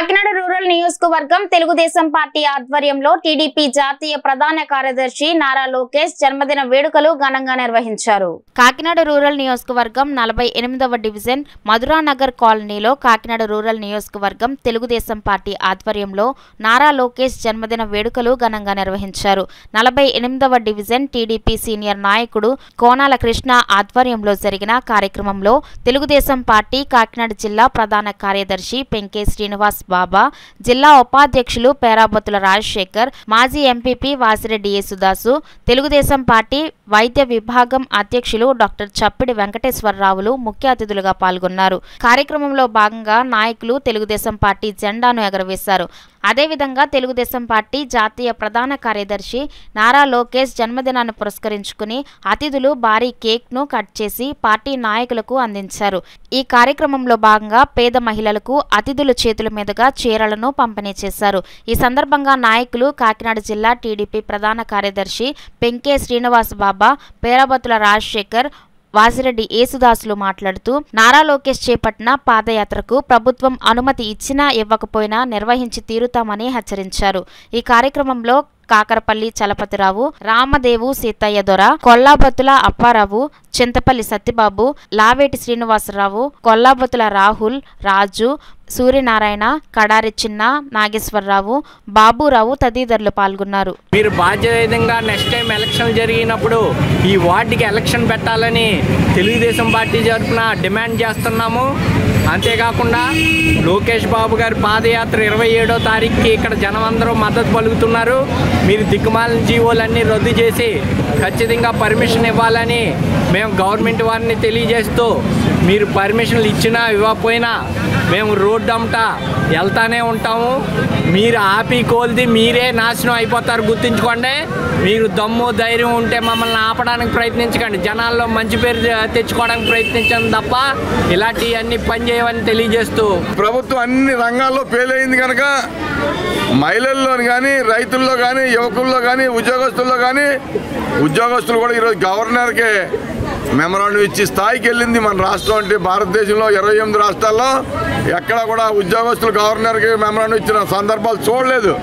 Kakinada rural నియోజకవర్గం Telugu Desam party ఆధ్వర్యంలో TDP జాతీయ ప్రధాన కార్యదర్శి నారా లోకేష్ జన్మదిన వేడుకలు ఘనంగా నిర్వహించారు కాకినాడ రూరల్ నియోజకవర్గం నలభై ఎనిమిదవ డివిజన్ మధురానగర్ కాలనీలో కాకినాడ రూరల్ నియోజకవర్గం తెలుగుదేశం పార్టీ ఆధ్వర్యంలో నారా లోకేష్ జన్మదిన వేడుకలు ఘనంగా నిర్వహించారు నలభై ఎనిమిదవ డివిజన్ టీడీపీ సీనియర్ నాయకుడు కోనాల కృష్ణ ఆధ్వర్యంలో జరిగిన కార్యక్రమంలో తెలుగుదేశం పార్టీ కాకినాడ జిల్లా ప్రధాన కార్యదర్శి పెంకే శ్రీనివాస్ బాబా జిల్లా ఉపాధ్యక్షులు పేరాబత్తుల రాజశేఖర్ మాజీ ఎంపీపీ వాసిరెడ్డి యేసుదాసు తెలుగుదేశం పార్టీ వైద్య విభాగం అధ్యక్షులు డాక్టర్ చప్పిడి వెంకటేశ్వరరావులు ముఖ్య అతిథులుగా పాల్గొన్నారు కార్యక్రమంలో భాగంగా నాయకులు తెలుగుదేశం పార్టీ జెండాను ఎగరవేశారు అదేవిధంగా తెలుగుదేశం పార్టీ జాతీయ ప్రధాన కార్యదర్శి నారా లోకేష్ జన్మదినాన్ని పురస్కరించుకుని అతిథులు భారీ కేక్ను కట్ చేసి పార్టీ నాయకులకు అందించారు ఈ కార్యక్రమంలో భాగంగా పేద మహిళలకు అతిథుల చేతుల మీదుగా చీరలను పంపిణీ చేశారు ఈ సందర్భంగా నాయకులు కాకినాడ జిల్లా టీడీపీ ప్రధాన కార్యదర్శి పెంకే శ్రీనివాస్ బాబా పేరాబత్తుల రాజశేఖర్ వాసిరెడ్డి యేసుదాసులు మాట్లాడుతూ నారా లోకేష్ చేపట్టిన పాదయాత్రకు ప్రభుత్వం అనుమతి ఇచ్చినా ఇవ్వకపోయినా నిర్వహించి తీరుతామని హెచ్చరించారు ఈ కార్యక్రమంలో కాకరపల్లి చలపతిరావు రామదేవు సీతయ్య దొర కొల్లాబత్తుల అప్పారావు చింతపల్లి సత్యబాబు లావేటి శ్రీనివాసరావు కొల్లాబత్తుల రాహుల్ రాజు సూర్యనారాయణ కడారి చిన్న నాగేశ్వరరావు బాబురావు తదితరులు పాల్గొన్నారు మీరు బాధ్యతంగా నెక్స్ట్ టైం ఎలక్షన్ జరిగినప్పుడు ఈ వార్డుకి ఎలక్షన్ పెట్టాలని తెలుగుదేశం పార్టీ తరఫున డిమాండ్ చేస్తున్నాము అంతేకాకుండా లోకేష్ బాబు గారి పాదయాత్ర ఇరవై ఏడో తారీఖుకి ఇక్కడ జనం అందరూ మద్దతు పలుకుతున్నారు మీరు దిక్కుమాలిన జీవోలన్నీ రద్దు చేసి ఖచ్చితంగా పర్మిషన్ ఇవ్వాలని మేము గవర్నమెంట్ వారిని తెలియజేస్తూ మీరు పర్మిషన్లు ఇచ్చినా ఇవ్వకపోయినా మేము రోడ్డు అమ్మట వెళ్తానే ఉంటాము మీరు ఆపి కోల్ది మీరే నాశనం అయిపోతారు గుర్తుంచుకోండి మీరు దమ్ము ధైర్యం ఉంటే మమ్మల్ని ఆపడానికి ప్రయత్నించకండి జనాల్లో మంచి పేరు తె- తెచ్చుకోవడానికి ప్రయత్నించండి తప్ప ఇలాంటివన్నీ పని చేయవని తెలియజేస్తూ ప్రభుత్వం అన్ని రంగాల్లో ఫెయిల్ అయింది కనుక మహిళల్లో కానీ రైతుల్లో కానీ యువకుల్లో కానీ ఉద్యోగస్తుల్లో కానీ ఉద్యోగస్తులు కూడా ఈరోజు గవర్నర్కి మెమరాండం ఇచ్చి స్థాయికి వెళ్ళింది మన రాష్ట్రం అంటే భారతదేశంలో ఇరవై ఎనిమిది రాష్ట్రాల్లో ఎక్కడ కూడా ఉద్యోగస్తులు గవర్నర్కి మెమరాండం ఇచ్చిన సందర్భాలు చూడలేదు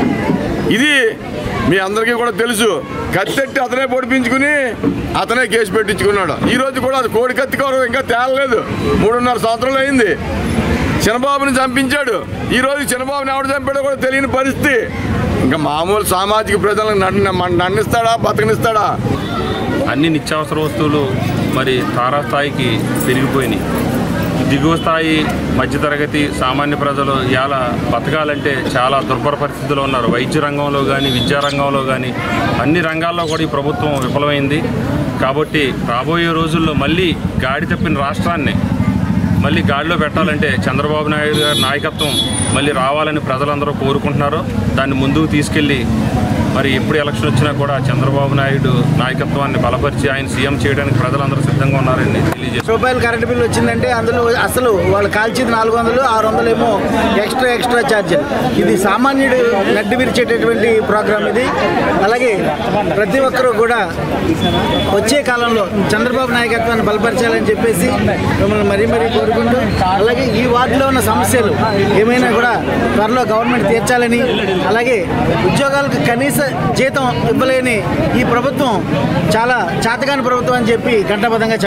ఇది మీ అందరికీ కూడా తెలుసు కత్తెట్టి అతనే పొడిపించుకుని అతనే కేసు పెట్టించుకున్నాడు ఈ రోజు కూడా అది కోడి కత్తి కౌరవం ఇంకా తేలలేదు మూడున్నర సంవత్సరాలు అయింది చిన్నబాబుని చంపించాడు ఈ రోజు చిన్నబాబుని ఎవడు చంపాడో కూడా తెలియని పరిస్థితి ఇంకా మామూలు సామాజిక ప్రజలను నన్ను నన్నిస్తాడా బతకనిస్తాడా అన్ని నిత్యావసర వస్తువులు మరి తారాస్థాయికి పెరిగిపోయినాయి దిగువ స్థాయి మధ్యతరగతి సామాన్య ప్రజలు ఇలా బతకాలంటే చాలా దుర్భర పరిస్థితిలో ఉన్నారు వైద్య రంగంలో కానీ విద్యా రంగంలో కానీ అన్ని రంగాల్లో కూడా ఈ ప్రభుత్వం విఫలమైంది కాబట్టి రాబోయే రోజుల్లో మళ్ళీ గాడి తప్పిన రాష్ట్రాన్ని మళ్ళీ గాడిలో పెట్టాలంటే చంద్రబాబు నాయుడు గారి నాయకత్వం మళ్ళీ రావాలని ప్రజలందరూ కోరుకుంటున్నారు దాన్ని ముందుకు తీసుకెళ్ళి మరి ఎప్పుడు ఎలక్షన్ వచ్చినా కూడా చంద్రబాబు నాయుడు నాయకత్వాన్ని బలపరిచి ఆయన సీఎం చేయడానికి ప్రజలందరూ సిద్ధంగా ఉన్నారని తెలియజేస్తారు రూపాయలు కరెంట్ బిల్ వచ్చిందంటే అందులో అసలు వాళ్ళు కాల్చేది నాలుగు వందలు ఆరు వందలు ఏమో ఎక్స్ట్రా ఎక్స్ట్రా ఛార్జీలు ఇది సామాన్యుడు నడ్డి విరిచేటటువంటి ప్రోగ్రామ్ ఇది అలాగే ప్రతి ఒక్కరూ కూడా వచ్చే కాలంలో చంద్రబాబు నాయకత్వాన్ని బలపరచాలని చెప్పేసి మిమ్మల్ని మరీ మరీ కోరుకుంటూ అలాగే ఈ వార్డులో ఉన్న సమస్యలు ఏమైనా కూడా త్వరలో గవర్నమెంట్ తీర్చాలని అలాగే ఉద్యోగాలకు కనీస జీతం ఇవ్వలేని ఈ ప్రభుత్వం చాలా చాతగాని ప్రభుత్వం అని చెప్పి ఘంటాబద్ధంగా